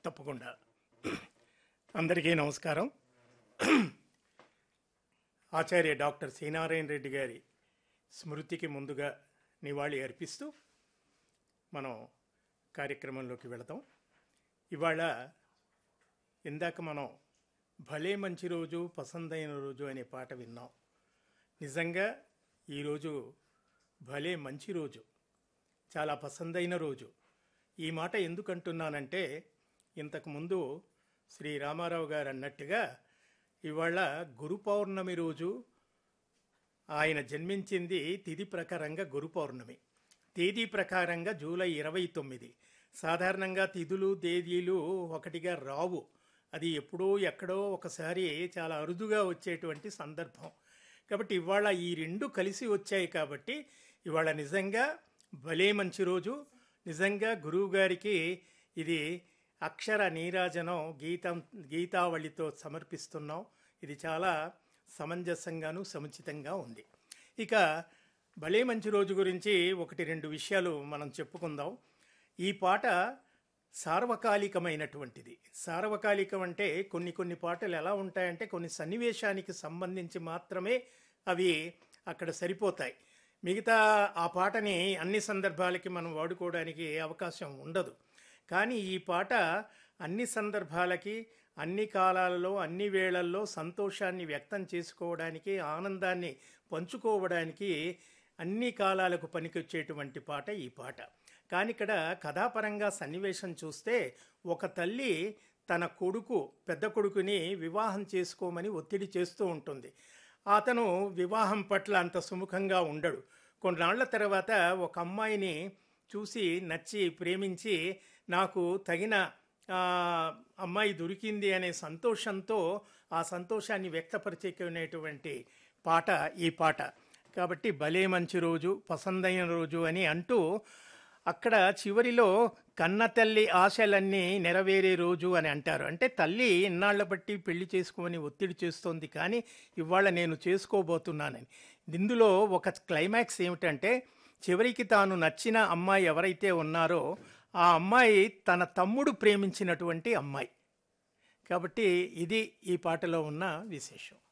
తప్పకుండా అందరికీ నమస్కారం ఆచార్య డాక్టర్ శ్రీనారాయణ రెడ్డి గారి స్మృతికి ముందుగా నివాళి అర్పిస్తూ మనం కార్యక్రమంలోకి వెళతాం ఇవాళ ఇందాక మనం భలే మంచి రోజు పసందైన రోజు అనే పాట విన్నాం నిజంగా ఈరోజు భలే మంచి రోజు చాలా పసందైన రోజు ఈ మాట ఎందుకు అంటున్నానంటే ఇంతకుముందు శ్రీ రామారావు గారు అన్నట్టుగా ఇవాళ గురు పౌర్ణమి రోజు ఆయన జన్మించింది తిథి ప్రకారంగా గురు పౌర్ణమి తేదీ ప్రకారంగా జూలై ఇరవై తొమ్మిది సాధారణంగా తిథులు తేదీలు ఒకటిగా రావు అది ఎప్పుడో ఎక్కడో ఒకసారి చాలా అరుదుగా వచ్చేటువంటి సందర్భం కాబట్టి ఇవాళ ఈ రెండు కలిసి వచ్చాయి కాబట్టి ఇవాళ నిజంగా భలే మంచి రోజు నిజంగా గురువు గారికి ఇది అక్షర నీరాజనం గీతం గీతావళితో సమర్పిస్తున్నాం ఇది చాలా సమంజసంగాను సముచితంగా ఉంది ఇక భలే మంచి రోజు గురించి ఒకటి రెండు విషయాలు మనం చెప్పుకుందాం ఈ పాట సార్వకాలికమైనటువంటిది సార్వకాలికం అంటే కొన్ని కొన్ని పాటలు ఎలా ఉంటాయంటే కొన్ని సన్నివేశానికి సంబంధించి మాత్రమే అవి అక్కడ సరిపోతాయి మిగతా ఆ పాటని అన్ని సందర్భాలకి మనం వాడుకోవడానికి అవకాశం ఉండదు కానీ ఈ పాట అన్ని సందర్భాలకి అన్ని కాలాలలో అన్ని వేళల్లో సంతోషాన్ని వ్యక్తం చేసుకోవడానికి ఆనందాన్ని పంచుకోవడానికి అన్ని కాలాలకు పనికొచ్చేటువంటి పాట ఈ పాట కానీ ఇక్కడ కథాపరంగా సన్నివేశం చూస్తే ఒక తల్లి తన కొడుకు పెద్ద కొడుకుని వివాహం చేసుకోమని ఒత్తిడి చేస్తూ ఉంటుంది అతను వివాహం పట్ల అంత సుముఖంగా ఉండడు కొన్నాళ్ల తర్వాత ఒక అమ్మాయిని చూసి నచ్చి ప్రేమించి నాకు తగిన ఆ, అమ్మాయి దొరికింది అనే సంతోషంతో ఆ సంతోషాన్ని వ్యక్తపరిచేకునేటువంటి పాట ఈ పాట కాబట్టి భలే మంచి రోజు పసందైన రోజు అని అంటూ అక్కడ చివరిలో కన్న తల్లి ఆశలన్నీ నెరవేరే రోజు అని అంటారు అంటే తల్లి ఇన్నాళ్ల బట్టి పెళ్లి చేసుకోమని ఒత్తిడి చేస్తోంది కానీ ఇవాళ నేను చేసుకోబోతున్నానని ఇందులో ఒక క్లైమాక్స్ ఏమిటంటే చివరికి తాను నచ్చిన అమ్మాయి ఎవరైతే ఉన్నారో ఆ అమ్మాయి తన తమ్ముడు ప్రేమించినటువంటి అమ్మాయి కాబట్టి ఇది ఈ పాటలో ఉన్న విశేషం